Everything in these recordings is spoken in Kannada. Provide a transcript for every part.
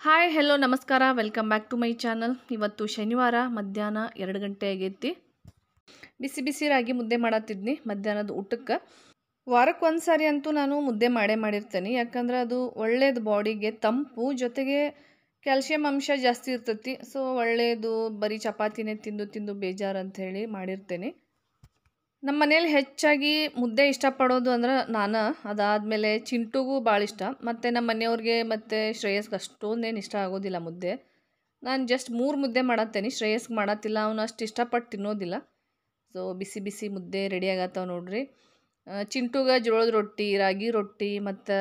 ಹಾಯ್ ಹೆಲೋ ನಮಸ್ಕಾರ welcome back to my channel ಇವತ್ತು ಶನಿವಾರ ಮಧ್ಯಾಹ್ನ ಎರಡು ಗಂಟೆ ಆಗೈತಿ ಬಿಸಿ ಬಿಸಿ ರಾಗಿ ಮುದ್ದೆ ಮಾಡತ್ತಿದ್ನಿ ಮಧ್ಯಾಹ್ನದ ಊಟಕ್ಕೆ ವಾರಕ್ಕೆ ಒಂದು ಸಾರಿ ಅಂತೂ ನಾನು ಮುದ್ದೆ ಮಾಡೇ ಮಾಡಿರ್ತೇನೆ ಯಾಕಂದ್ರೆ ಅದು ಒಳ್ಳೇದು ಬಾಡಿಗೆ ತಂಪು ಜೊತೆಗೆ ಕ್ಯಾಲ್ಶಿಯಂ ಅಂಶ ಜಾಸ್ತಿ ಇರ್ತೈತಿ ಸೊ ಒಳ್ಳೆಯದು ಬರೀ ಚಪಾತಿನೇ ತಿಂದು ತಿಂದು ಬೇಜಾರು ಅಂತ ಹೇಳಿ ಮಾಡಿರ್ತೇನೆ ನಮ್ಮ ಮನೇಲಿ ಹೆಚ್ಚಾಗಿ ಮುದ್ದೆ ಇಷ್ಟಪಡೋದು ಅಂದ್ರೆ ನಾನು ಅದಾದಮೇಲೆ ಚಿಂಟುಗೂ ಭಾಳ ಇಷ್ಟ ಮತ್ತು ನಮ್ಮ ಮನೆಯವ್ರಿಗೆ ಮತ್ತು ಶ್ರೇಯಸ್ಗೆ ಅಷ್ಟೊಂದೇನು ಇಷ್ಟ ಆಗೋದಿಲ್ಲ ಮುದ್ದೆ ನಾನು ಜಸ್ಟ್ ಮೂರು ಮುದ್ದೆ ಮಾಡತ್ತೇನೆ ಶ್ರೇಯಸ್ಗೆ ಮಾಡತ್ತಿಲ್ಲ ಅವನು ಅಷ್ಟು ಇಷ್ಟಪಟ್ಟು ತಿನ್ನೋದಿಲ್ಲ ಸೊ ಬಿಸಿ ಬಿಸಿ ಮುದ್ದೆ ರೆಡಿ ಆಗತ್ತವ ನೋಡ್ರಿ ಆ, ಚಿಂಟುಗೆ ಜೋಳದ ರೊಟ್ಟಿ ರಾಗಿ ರೊಟ್ಟಿ ಮತ್ತು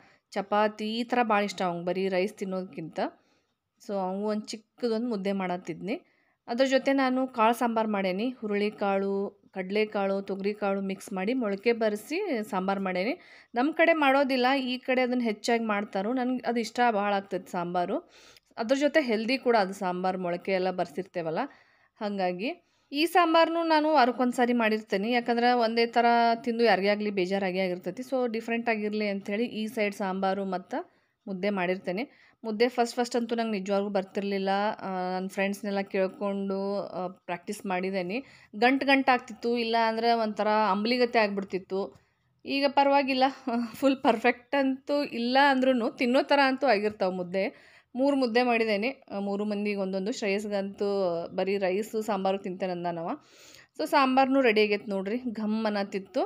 ಚಪಾತಿ ಈ ಥರ ಭಾಳ ಇಷ್ಟ ಅವ್ನಿಗೆ ಬರೀ ರೈಸ್ ತಿನ್ನೋದಕ್ಕಿಂತ ಸೊ ಅವು ಒಂದು ಚಿಕ್ಕದೊಂದು ಮುದ್ದೆ ಮಾಡತ್ತಿದ್ನಿ ಅದ್ರ ಜೊತೆ ನಾನು ಕಾಳು ಸಾಂಬಾರು ಮಾಡೇನಿ ಹುರುಳಿಕಾಳು ಕಡಲೆಕಾಳು ತೊಗರಿಕಾಳು ಮಿಕ್ಸ್ ಮಾಡಿ ಮೊಳಕೆ ಬರೆಸಿ ಸಾಂಬಾರು ಮಾಡೇನಿ ನಮ್ಮ ಕಡೆ ಮಾಡೋದಿಲ್ಲ ಈ ಕಡೆ ಅದನ್ನು ಹೆಚ್ಚಾಗಿ ಮಾಡ್ತಾರೋ ನನಗೆ ಅದು ಇಷ್ಟ ಭಾಳ ಆಗ್ತದೆ ಸಾಂಬಾರು ಅದ್ರ ಜೊತೆ ಹೆಲ್ದಿ ಕೂಡ ಅದು ಸಾಂಬಾರು ಮೊಳಕೆ ಎಲ್ಲ ಬರ್ಸಿರ್ತೇವಲ್ಲ ಹಾಗಾಗಿ ಈ ಸಾಂಬಾರನ್ನು ನಾನು ವಾರಕ್ಕೊಂದು ಸಾರಿ ಮಾಡಿರ್ತೇನೆ ಯಾಕಂದ್ರೆ ಒಂದೇ ಥರ ತಿಂದು ಯಾರಿಗೇ ಆಗಲಿ ಬೇಜಾರಾಗಿ ಆಗಿರ್ತೈತಿ ಸೊ ಡಿಫ್ರೆಂಟ್ ಆಗಿರಲಿ ಅಂಥೇಳಿ ಈ ಸೈಡ್ ಸಾಂಬಾರು ಮತ್ತು ಮುದ್ದೆ ಮಾಡಿರ್ತೇನೆ ಮುದ್ದೆ ಫಸ್ಟ್ ಫಸ್ಟ್ ಅಂತೂ ನಂಗೆ ನಿಜವಾಗ್ಲೂ ಬರ್ತಿರ್ಲಿಲ್ಲ ನನ್ನ ಫ್ರೆಂಡ್ಸ್ನೆಲ್ಲ ಕೇಳ್ಕೊಂಡು ಪ್ರಾಕ್ಟೀಸ್ ಮಾಡಿದ್ದೇನೆ ಗಂಟು ಗಂಟು ಆಗ್ತಿತ್ತು ಇಲ್ಲ ಅಂದರೆ ಒಂಥರ ಅಂಬ್ಲಿಗತೆ ಆಗಿಬಿಡ್ತಿತ್ತು ಈಗ ಪರವಾಗಿಲ್ಲ ಫುಲ್ ಪರ್ಫೆಕ್ಟ್ ಅಂತೂ ಇಲ್ಲ ಅಂದ್ರೂ ತಿನ್ನೋ ಥರ ಅಂತೂ ಆಗಿರ್ತಾವೆ ಮುದ್ದೆ ಮೂರು ಮುದ್ದೆ ಮಾಡಿದ್ದೇನೆ ಆ, ಮೂರು ಮಂದಿಗೆ ಒಂದೊಂದು ಶ್ರೇಯಸ್ಗಂತೂ ಬರೀ ರೈಸು ಸಾಂಬಾರು ತಿಂತೇನೆ ಅಂದಾನವ ಸೊ ಸಾಂಬಾರನು ರೆಡಿ ಆಗೈತೆ ನೋಡ್ರಿ ಘಮ್ ಅನ್ನತ್ತಿತ್ತು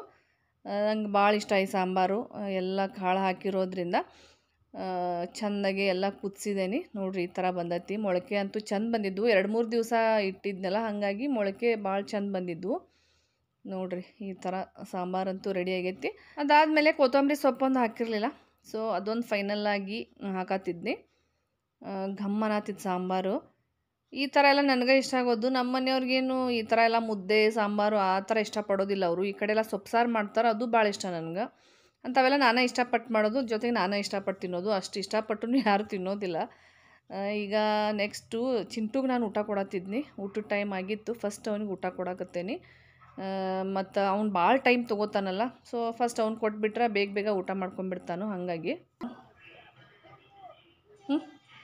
ನಂಗೆ ಭಾಳ ಇಷ್ಟ ಈ ಸಾಂಬಾರು ಆ, ಎಲ್ಲ ಕಾಳು ಹಾಕಿರೋದ್ರಿಂದ ಆ, ಚೆಂದಾಗಿ ಎಲ್ಲ ಕುದಿಸಿದೇನಿ ನೋಡ್ರಿ ಈ ಥರ ಬಂದೈತಿ ಮೊಳಕೆ ಅಂತೂ ಚಂದ ಬಂದಿದ್ವು ಎರಡು ಮೂರು ದಿವಸ ಇಟ್ಟಿದ್ನಲ್ಲ ಹಾಗಾಗಿ ಮೊಳಕೆ ಭಾಳ ಚಂದ ಬಂದಿದ್ವು ನೋಡ್ರಿ ಈ ಥರ ಸಾಂಬಾರಂತೂ ರೆಡಿ ಆಗೈತಿ ಅದಾದಮೇಲೆ ಕೊತ್ತಂಬರಿ ಸೊಪ್ಪೊಂದು ಹಾಕಿರಲಿಲ್ಲ ಸೊ ಅದೊಂದು ಫೈನಲ್ ಆಗಿ ಹಾಕತ್ತಿದ್ನಿ ಆ, ಘಮ್ ಅನ್ನತ್ತಿದ್ದು ಸಾಂಬಾರು ಈ ಥರ ಎಲ್ಲ ನನಗೆ ಇಷ್ಟ ಆಗೋದು ನಮ್ಮ ಮನೆಯವ್ರಿಗೇನು ಈ ಥರ ಎಲ್ಲ ಮುದ್ದೆ ಸಾಂಬಾರು ಆ ಥರ ಇಷ್ಟಪಡೋದಿಲ್ಲ ಅವರು ಈ ಕಡೆ ಎಲ್ಲ ಸೊಪ್ಪು ಸಾರು ಮಾಡ್ತಾರೆ ಅದು ಭಾಳ ಇಷ್ಟ ನನಗೆ ಅಂಥವೆಲ್ಲ ನಾನೇ ಇಷ್ಟಪಟ್ಟು ಮಾಡೋದು ಜೊತೆಗೆ ನಾನೇ ಇಷ್ಟಪಟ್ಟು ತಿನ್ನೋದು ಅಷ್ಟು ಇಷ್ಟಪಟ್ಟು ಯಾರು ತಿನ್ನೋದಿಲ್ಲ ಆ, ಈಗ ನೆಕ್ಸ್ಟು ಚಿಂಟುಗೆ ನಾನು ಊಟ ಕೊಡತ್ತಿದ್ನಿ ಊಟದ ಟೈಮ್ ಆಗಿತ್ತು ಫಸ್ಟ್ ಅವ್ನಿಗೆ ಊಟ ಕೊಡಕತ್ತೇನಿ ಮತ್ತು ಅವ್ನು ಭಾಳ ಟೈಮ್ ತೊಗೋತಾನಲ್ಲ ಸೊ ಫಸ್ಟ್ ಅವ್ನು ಕೊಟ್ಬಿಟ್ರೆ ಬೇಗ ಬೇಗ ಊಟ ಮಾಡ್ಕೊಂಡ್ಬಿಡ್ತಾನು ಹಾಗಾಗಿ ಹ್ಞೂ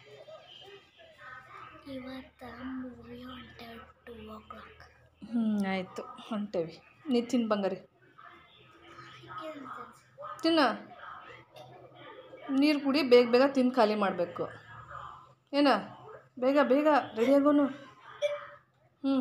ಇವತ್ತು ಮೂವಿ ಹೊಂಟೆ ಟೂ ಓ ಕ್ಲಾಕ್ ಹ್ಞೂ ಆಯಿತು ಹೊಂಟೇವಿ ನೀ ತಿನ್ನು ಬಂಗಾರಿ ತಿನ್ನ ನೀರು ಕುಡಿ ಬೇಗ ಬೇಗ ತಿಂದು ಖಾಲಿ ಮಾಡಬೇಕು ಏನ ಬೇಗ ಬೇಗ ರೆಡಿ ಆಗೋನು ಹ್ಞೂ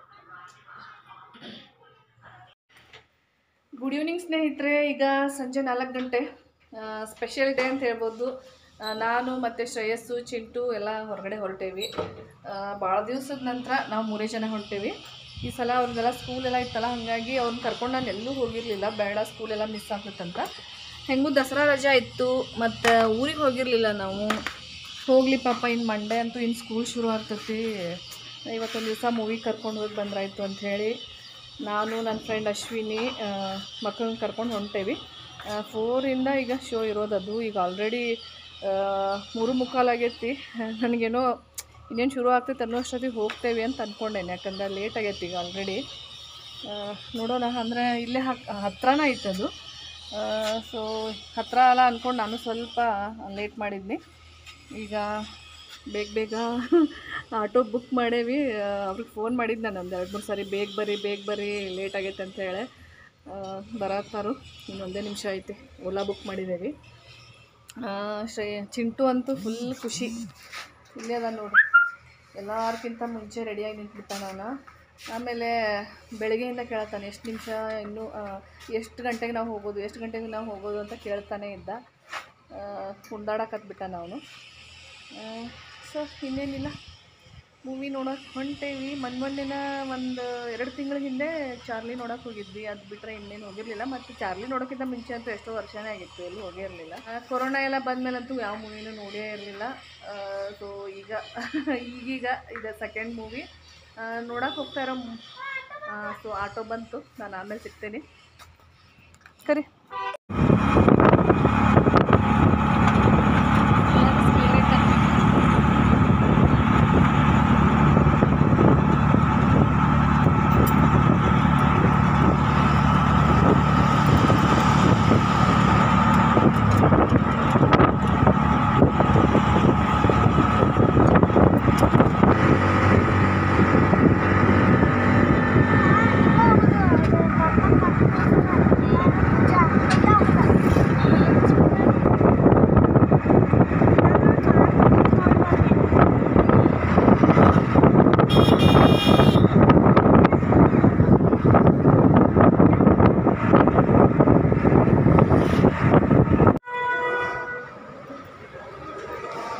ಗುಡ್ ಈವ್ನಿಂಗ್ ಸ್ನೇಹಿತರೆ ಈಗ ಸಂಜೆ ನಾಲ್ಕು ಗಂಟೆ ಸ್ಪೆಷಲ್ ಡೇ ಅಂತ ಹೇಳ್ಬೋದು ಆ, ನಾನು ಮತ್ತು ಶ್ರೇಯಸ್ಸು ಚಿಂಟು ಎಲ್ಲ ಹೊರಗಡೆ ಹೊರಟೇವಿ ಭಾಳ ದಿವಸದ ನಂತರ ನಾವು ಮೂರೇ ಜನ ಹೊರಟೇವಿ ಈ ಸಲ ಅವ್ರದ್ದೆಲ್ಲ ಸ್ಕೂಲೆಲ್ಲ ಇತ್ತಲ್ಲ ಹಾಗಾಗಿ ಅವ್ರನ್ನ ಕರ್ಕೊಂಡು ನಾನು ಎಲ್ಲೂ ಹೋಗಿರಲಿಲ್ಲ ಬೇಡ ಸ್ಕೂಲೆಲ್ಲ ಮಿಸ್ ಆಗ್ತೈತಂತ ಹೆಂಗೂ ದಸರಾ ರಜಾ ಇತ್ತು ಮತ್ತು ಊರಿಗೆ ಹೋಗಿರಲಿಲ್ಲ ನಾವು ಹೋಗಲಿ ಪಾಪ ಇನ್ನು ಮಂಡೇ ಅಂತೂ ಇನ್ನು ಸ್ಕೂಲ್ ಶುರು ಆಗ್ತೈತಿ ಇವತ್ತೊಂದು ದಿವಸ ಮೂವಿ ಕರ್ಕೊಂಡು ಹೋಗಿ ಬಂದ್ರಾಯ್ತು ಅಂಥೇಳಿ ನಾನು ನನ್ನ ಫ್ರೆಂಡ್ ಅಶ್ವಿನಿ ಮಕ್ಕಳನ್ನ ಕರ್ಕೊಂಡು ಹೊಂಟೇವಿ ಫೋರಿಂದ ಈಗ ಶೋ ಇರೋದದು ಈಗ ಆಲ್ರೆಡಿ ಮೂರು ಮುಕ್ಕಾಲಾಗೈತಿ ನನಗೇನೋ ಇನ್ನೇನು ಶುರು ಆಗ್ತೈತೆ ಅನ್ನೋ ಅಷ್ಟೊತ್ತಿಗೆ ಹೋಗ್ತೇವೆ ಅಂತ ಅಂದ್ಕೊಂಡೇನೆ ಯಾಕಂದ್ರೆ ಲೇಟ್ ಆಗೈತಿ ಈಗ ಆಲ್ರೆಡಿ ನೋಡೋಣ ಅಂದರೆ ಇಲ್ಲೇ ಹಕ್ ಹತ್ರನೇ ಐತೆ ಅದು ಸೊ ಹತ್ರ ಅಲ್ಲ ಅಂದ್ಕೊಂಡು ನಾನು ಸ್ವಲ್ಪ ಲೇಟ್ ಮಾಡಿದ್ನಿ ಈಗ ಬೇಗ ಬೇಗ ಆಟೋ ಬುಕ್ ಮಾಡೇವಿ ಅವ್ರಿಗೆ ಫೋನ್ ಮಾಡಿದ್ದು ನಾನು ಒಂದು ಎರಡು ಮೂರು ಸಾರಿ ಬೇಗ ಬರ್ರಿ ಬೇಗ ಬರ್ರಿ ಲೇಟ್ ಆಗೈತೆ ಅಂತ ಹೇಳಿ ಬರತ್ತಾರು ಇನ್ನೊಂದೇ ನಿಮಿಷ ಐತೆ ಓಲಾ ಬುಕ್ ಮಾಡಿದ್ದೇವೆ ಶ್ರೇ ಚಿಂಟು ಅಂತೂ ಫುಲ್ ಖುಷಿ ಇಲ್ಲೇ ಅದ ನೋಡ್ರಿ ಎಲ್ಲಾರ್ಕಿಂತ ಮುಂಚೆ ರೆಡಿಯಾಗಿ ನಿಂತ್ಬಿಟ್ಟಾನ ಅವನು ಆಮೇಲೆ ಬೆಳಗ್ಗೆಯಿಂದ ಕೇಳ್ತಾನೆ ಎಷ್ಟು ನಿಮಿಷ ಇನ್ನೂ ಎಷ್ಟು ಗಂಟೆಗೆ ನಾವು ಹೋಗೋದು ಎಷ್ಟು ಗಂಟೆಗೆ ನಾವು ಹೋಗೋದು ಅಂತ ಕೇಳ್ತಾನೆ ಇದ್ದ ಕುಂದಾಡಕತ್ಬಿಟ್ಟಾನ ಅವನು ಸೊ ಇನ್ನೇನಿಲ್ಲ ಮೂವಿ ನೋಡೋಕೆ ಹೊಂಟೇವಿ ಮೊನ್ನೆ ಮೊನ್ನೆನ ಒಂದು ಎರಡು ತಿಂಗಳ ಹಿಂದೆ ಚಾರ್ಲಿ ನೋಡೋಕೆ ಹೋಗಿದ್ವಿ ಅದು ಬಿಟ್ಟರೆ ಇನ್ನೇನು ಹೋಗಿರಲಿಲ್ಲ ಮತ್ತು ಚಾರ್ಲಿ ನೋಡೋಕ್ಕಿಂತ ಮುಂಚೆ ಅಂತೂ ಎಷ್ಟೋ ವರ್ಷನೇ ಆಗಿತ್ತು ಎಲ್ಲೂ ಹೋಗೇ ಇರಲಿಲ್ಲ ಕೊರೋನಾ ಎಲ್ಲ ಬಂದಮೇಲಂತೂ ಯಾವ ಮೂವಿನೂ ನೋಡೇ ಇರಲಿಲ್ಲ ಸೊ ಈಗ ಈಗೀಗ ಇದು ಸೆಕೆಂಡ್ ಮೂವಿ ನೋಡೋಕೆ ಹೋಗ್ತಾ ಇರೋ ಸೊ ಆಟೋ ಬಂತು ನಾನು ಆಮೇಲೆ ಸಿಗ್ತೇನೆ ಕರಿ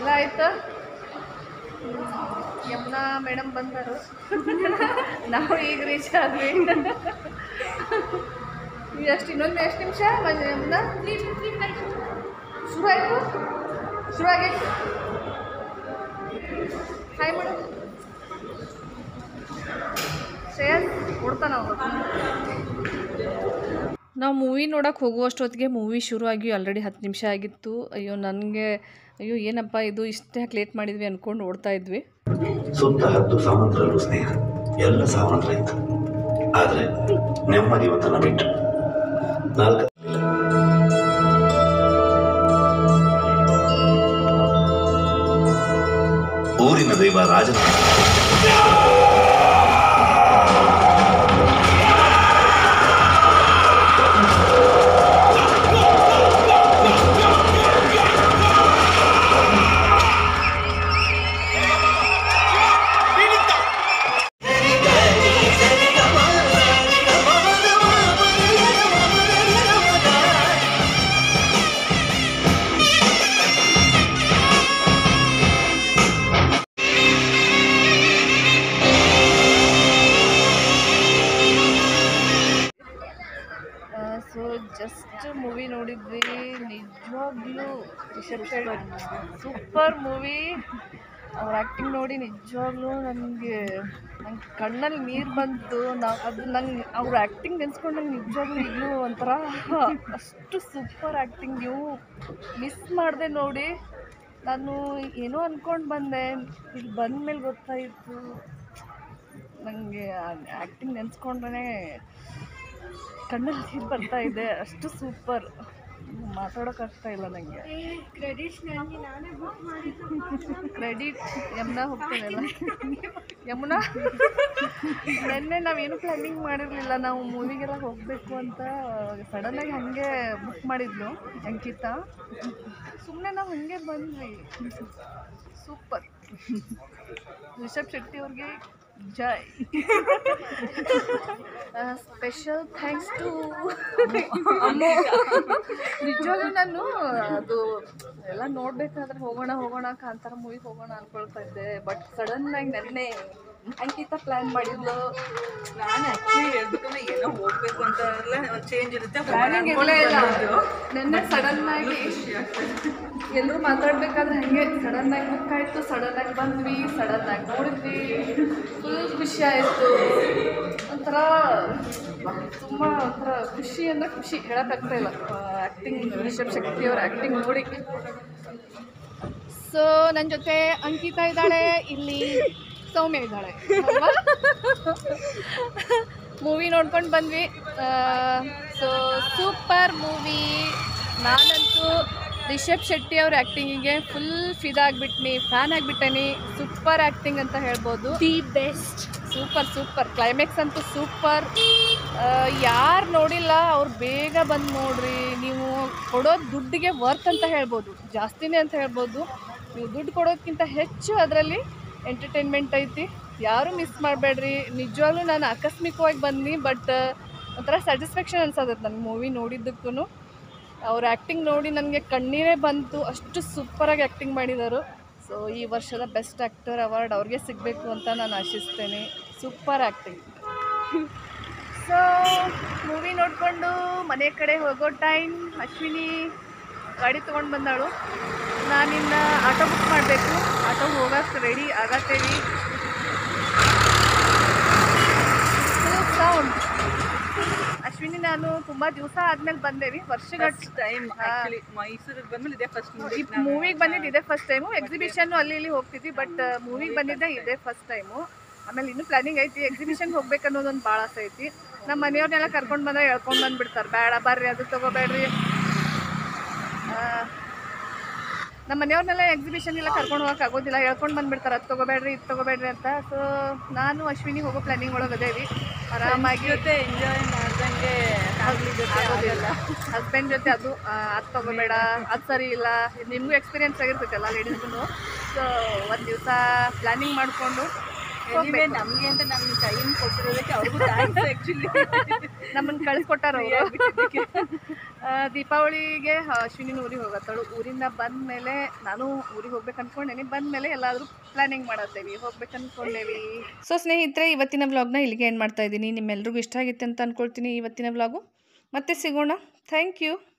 ಎಲ್ಲ ಆಯ್ತು ಯಮುನಾ ಮೇಡಮ್ ಬಂದರು ನಾವು ಈಗ ರೀಚ್ ಆದ್ವಿ ಎಷ್ಟು ಇನ್ನೊಂದು ಎಷ್ಟು ನಿಮಿಷ ಯಮುನಾ ಶುರು ಆಯಿತು ಶುರು ಆಗೈತೆ ಹಾಯ್ ಮೇಡಮ್ ಶ್ರೇಯಸ್ ಕೊಡ್ತಾನ ನಾವು ಮೂವಿ ನೋಡೋಕೆ ಹೋಗುವಷ್ಟೊತ್ತಿಗೆ ಮೂವಿ ಶುರು ಆಗಿ ಆಲ್ರೆಡಿ ಹತ್ತು ನಿಮಿಷ ಆಗಿತ್ತು ಅಯ್ಯೋ ನನಗೆ ಅಯ್ಯೋ ಏನಪ್ಪ ಇದು ಇಷ್ಟೇ ಯಾಕೆ ಲೇಟ್ ಮಾಡಿದ್ವಿ ಅಂದ್ಕೊಂಡು ಓಡ್ತಾ ಇದ್ವಿ ಸುತ್ತ ಹತ್ತು ಸಾಮಂತರಲ್ಲೂ ಸ್ನೇಹ ಎಲ್ಲ ಸಾಮಂತರ ಇತ್ತು ಆದರೆ ನೆಮ್ಮದಿ ಒಂದನ್ನು ಬಿಟ್ಟು ನಾಲ್ಕು ಊರಿನ ದೈವ ರಾಜನ ಸೊ ಜಸ್ಟ್ ಮೂವಿ ನೋಡಿದ್ವಿ ನಿಜವಾಗ್ಲೂ ರಿಷಬ್ ಶೆಟ್ಟಿ ಸೂಪರ್ ಮೂವಿ ಅವ್ರ ಆ್ಯಕ್ಟಿಂಗ್ ನೋಡಿ ನಿಜವಾಗ್ಲೂ ನನಗೆ ನಂಗೆ ಕಣ್ಣಲ್ಲಿ ನೀರು ಬಂತು ನಾವು ಅದು ನಂಗೆ ಅವ್ರ ಆ್ಯಕ್ಟಿಂಗ್ ನೆನೆಸ್ಕೊಂಡು ನಂಗೆ ನಿಜವಾಗ್ಲೂ ಈಗಲೂ ಒಂಥರ ಅಷ್ಟು ಸೂಪರ್ ಆ್ಯಕ್ಟಿಂಗ್ ನೀವು ಮಿಸ್ ಮಾಡಿದೆ ನೋಡಿ ನಾನು ಏನೋ ಅಂದ್ಕೊಂಡು ಬಂದೆ ಇಲ್ಲಿ ಬಂದ ಮೇಲೆ ಗೊತ್ತಾಯಿತು ನನಗೆ ಆ್ಯಕ್ಟಿಂಗ್ ನೆನೆಸ್ಕೊಂಡ್ರೆ ಕಣ್ಣಲ್ಲಿ ನೀರು ಬರ್ತಾ ಇದೆ ಅಷ್ಟು ಸೂಪರ್ ಮಾತಾಡೋಕ್ಕಾಗ್ತಾ ಇಲ್ಲ ನನಗೆ ಕ್ರೆಡಿಟ್ಸ್ ನನಗೆ ನಾನೇ ಬುಕ್ ಮಾಡಿದ್ದು ಕ್ರೆಡಿಟ್ ಯಮುನಾ ಹೋಗ್ತಾನಲ್ಲ ಯಮುನಾ ನಿನ್ನೆ ನಾವೇನು ಪ್ಲ್ಯಾನಿಂಗ್ ಮಾಡಿರಲಿಲ್ಲ ನಾವು ಮೂವಿಗೆಲ್ಲ ಹೋಗಬೇಕು ಅಂತ ಸಡನ್ನಾಗಿ ಹಾಗೆ ಬುಕ್ ಮಾಡಿದ್ಲು ಅಂಕಿತಾ ಸುಮ್ಮನೆ ನಾವು ಹಾಗೆ ಬಂದ್ವಿ ಸೂಪರ್ ರಿಷಬ್ ಶೆಟ್ಟಿ ಅವ್ರಿಗೆ ಜೈ ಸ್ಪೆಷಲ್ ಥ್ಯಾಂಕ್ಸ್ ಟು ನಿಜವಾಗ್ಲೂ ನಾನು ಅದು ಎಲ್ಲ ನೋಡ್ಬೇಕಾದ್ರೆ ಹೋಗೋಣ ಹೋಗೋಣ ಕಾಂತಾರ ಮೂವಿ ಹೋಗೋಣ ಅನ್ಕೊಳ್ತಾ ಇದ್ದೆ ಬಟ್ ಸಡನ್ ಆಗಿ ನೆನ್ನೆ ಅಂಕಿತ ಪ್ಲಾನ್ ಮಾಡಿದ್ಲು ನಾನು ಆಕ್ಚುಲಿ ಹೇಳ್ಬೇಕಂದ್ರೆ ಏನೋ ಹೋಗ್ಬೇಕು ಅಂತ ಎಲ್ಲ ಚೇಂಜ್ ಇರುತ್ತೆ ಪ್ಲಾನಿಂಗ್ ಇರಲೇ ಇಲ್ಲ ನೆನ್ನೆ ಸಡನ್ ಆಗಿ ಎಲ್ಲರೂ ಮಾತಾಡ್ಬೇಕಾದ್ರೆ ಹಂಗೆ ಸಡನ್ ಆಗಿ ಬುಕ್ ಆಯಿತು ಸಡನ್ ಆಗಿ ಬಂದ್ವಿ ಸಡನ್ ಆಗಿ ನೋಡಿದ್ವಿ ಫುಲ್ ಖುಷಿ ಆಯಿತು ಒಂಥರ ತುಂಬ ಒಂಥರ ಖುಷಿ ಅಂದರೆ ಖುಷಿ ಹೇಳೋಕ್ಕಾಗ್ತಾ ಇಲ್ಲ ಆ್ಯಕ್ಟಿಂಗ್ ರಿಷಬ್ ಶಕ್ತಿ ಅವ್ರ ಆ್ಯಕ್ಟಿಂಗ್ ನೋಡಿ ಸೊ ನನ್ನ ಜೊತೆ ಅಂಕಿತಾ ಇದ್ದಾಳೆ ಇಲ್ಲಿ ಸೌಮ್ಯ ಇದ್ದಾಳೆ ಮೂವಿ ನೋಡ್ಕೊಂಡು ಬಂದ್ವಿ ಸೊ ಸೂಪರ್ ಮೂವಿ ನಾನಂತೂ ರಿಷಬ್ ಶೆಟ್ಟಿ ಅವ್ರ ಆ್ಯಕ್ಟಿಂಗಿಗೆ ಫುಲ್ ಫಿದಾಗ್ಬಿಟ್ನಿ ಫ್ಯಾನ್ ಆಗಿಬಿಟ್ಟೇನಿ ಸೂಪರ್ ಆ್ಯಕ್ಟಿಂಗ್ ಅಂತ ಹೇಳ್ಬೋದು the best super super climax ಅಂತೂ ಸೂಪರ್ ಯಾರು ನೋಡಿಲ್ಲ ಅವ್ರು ಬೇಗ ಬಂದು ನೋಡ್ರಿ ನೀವು ಕೊಡೋ ದುಡ್ಡಿಗೆ ವರ್ತ್ ಅಂತ ಹೇಳ್ಬೋದು ಜಾಸ್ತಿನೇ ಅಂತ ಹೇಳ್ಬೋದು ನೀವು ದುಡ್ಡು ಕೊಡೋದಕ್ಕಿಂತ ಹೆಚ್ಚು ಅದರಲ್ಲಿ ಎಂಟರ್ಟೈನ್ಮೆಂಟ್ ಐತಿ ಯಾರು ಮಿಸ್ ಮಾಡಬೇಡ್ರಿ ನಿಜವಾಗ್ಲೂ ನಾನು ಆಕಸ್ಮಿಕವಾಗಿ ಬಂದ್ನಿ ಬಟ್ ಒಂಥರ ಸ್ಯಾಟಿಸ್ಫ್ಯಾಕ್ಷನ್ ಅನ್ಸತ್ತೆ ನನಗೆ ಮೂವಿ ನೋಡಿದ್ದಕ್ಕೂ ಅವ್ರ ಆ್ಯಕ್ಟಿಂಗ್ ನೋಡಿ ನನಗೆ ಕಣ್ಣೀರೇ ಬಂತು ಅಷ್ಟು ಸೂಪರಾಗಿ ಆ್ಯಕ್ಟಿಂಗ್ ಮಾಡಿದರು ಸೊ ಈ ವರ್ಷದ ಬೆಸ್ಟ್ ಆ್ಯಕ್ಟರ್ ಅವಾರ್ಡ್ ಅವ್ರಿಗೆ ಸಿಗಬೇಕು ಅಂತ ನಾನು ಆಶಿಸ್ತೇನೆ ಸೂಪರ್ ಆ್ಯಕ್ಟಿಂಗ್ ಸೊ ಮೂವಿ ನೋಡಿಕೊಂಡು ಮನೆ ಕಡೆ ಹೋಗೋ ಟೈಮ್ ಅಶ್ವಿನಿ ಗಾಡಿ ತೊಗೊಂಡು ಬಂದಾಳು ನಾನಿನ್ನು ಆಟೋ ಬುಕ್ ಮಾಡಬೇಕು ಆಟೋ ಹೋಗಕ್ಕೆ ರೆಡಿ ಆಗತ್ತೇವಿ ಸೌಂಡ್ ಅಶ್ವಿನಿ ನಾನು ತುಂಬ ದಿವಸ ಆದ್ಮೇಲೆ ಬಂದೇವಿ ವರ್ಷಗಟ್ಟು ಟೈಮ್ ಆಕ್ಚುಲಿ ಮೈಸೂರಿಗೆ ಬಂದ್ಮೇಲೆ ಇದೇ ಫಸ್ಟ್ ಈ ಮೂವಿಗೆ ಬಂದಿದ್ದು ಇದೇ ಫಸ್ಟ್ ಟೈಮು ಎಕ್ಸಿಬಿಷನ್ ಅಲ್ಲಿ ಇಲ್ಲಿ ಹೋಗ್ತಿದ್ವಿ ಬಟ್ ಮೂವಿಗೆ ಬಂದಿದ್ದೆ ಇದೇ ಫಸ್ಟ್ ಟೈಮು ಆಮೇಲೆ ಇನ್ನೂ ಪ್ಲಾನಿಂಗ್ ಐತಿ ಎಕ್ಸಿಬಿಷನ್ಗೆ ಹೋಗ್ಬೇಕು ಅನ್ನೋದೊಂದು ಭಾಳ ಆಸೆ ಐತಿ ನಮ್ಮ ಮನೆಯವ್ರನ್ನೆಲ್ಲ ಕರ್ಕೊಂಡು ಬಂದ್ರೆ ಹೇಳ್ಕೊಂಡು ಬಂದ್ಬಿಡ್ತಾರೆ ಬೇಡ ಬರ್ರಿ ಅದು ತೊಗೋಬೇಡ್ರಿ ಆ, ನಮ್ಮ ಮನೆಯವ್ರನ್ನೆಲ್ಲ ಎಕ್ಸಿಬಿಷನ್ ಎಲ್ಲ ಕರ್ಕೊಂಡು ಹೋಗಕ್ಕೆ ಆಗೋದಿಲ್ಲ ಹೇಳ್ಕೊಂಡು ಬಂದ್ಬಿಡ್ತಾರೆ ಅದು ತೊಗೋಬೇಡ್ರಿ ಇದು ತೊಗೋಬೇಡ್ರಿ ಅಂತ ಸೊ ನಾನು ಅಶ್ವಿನಿ ಹೋಗೋ ಪ್ಲಾನಿಂಗ್ ಒಳಗೆ ಅದೇವಿ ಆರಾಮಾಗಿ ಜೊತೆ ಎಂಜಾಯ್ ಮಾಡ್ದಂಗೆ ಫ್ಯಾಮಿಲಿ ಜೊತೆ ಆಗೋದಿಲ್ಲ ಹಸ್ಬೆಂಡ್ ಜೊತೆ ಅದು ಅದು ತಗೋಬೇಡ ಅದು ಸರಿ ಇಲ್ಲ ನಿಮಗೂ ಎಕ್ಸ್ಪೀರಿಯನ್ಸ್ ಆಗಿರ್ತೈತಲ್ಲ ಲೇಡೀಸ್ಗೂ ಸೊ ಒಂದು ದಿವಸ ಪ್ಲ್ಯಾನಿಂಗ್ ಮಾಡಿಕೊಂಡು ಎನಿವೆ ನಮಗೆ ಅಂತ ನಮ್ಮ ಟೈಮ್ ಕೊಟ್ಟಿರೋದಕ್ಕೆ ಅವ್ರಿಗೂ ಥ್ಯಾಂಕ್ಸ್ ಆ್ಯಕ್ಚುಲಿ ನಮ್ಮನ್ನು ಕಳಿಸ್ಕೊಟ್ಟಾರ ಅವರು ದೀಪಾವಳಿಗೆ ಅಶ್ವಿನಿನ ಊರಿಗೆ ಹೋಗತ್ತಳು ಊರಿಂದ ಬಂದ ಮೇಲೆ ನಾನು ಊರಿಗೆ ಹೋಗ್ಬೇಕು ಅನ್ಕೊಂಡೇನಿ ಬಂದ ಮೇಲೆ ಎಲ್ಲಾದರೂ ಪ್ಲಾನಿಂಗ್ ಮಾಡತ್ತೇವಿ ಹೋಗ್ಬೇಕು ಅನ್ಕೊಂಡೇವಿ ಸೊ ಸ್ನೇಹಿತರೆ ಇವತ್ತಿನ ವ್ಲಾಗ್ನ ಇಲ್ಲಿಗೆ ಎಂಡ್ ಮಾಡ್ತಾ ಇದ್ದೀನಿ ನಿಮ್ಮೆಲ್ರಿಗೂ ಇಷ್ಟ ಆಗಿತ್ತು ಅಂತ ಅನ್ಕೊಳ್ತೀನಿ ಇವತ್ತಿನ ವ್ಲಾಗು ಮತ್ತೆ ಸಿಗೋಣ ಥ್ಯಾಂಕ್ ಯು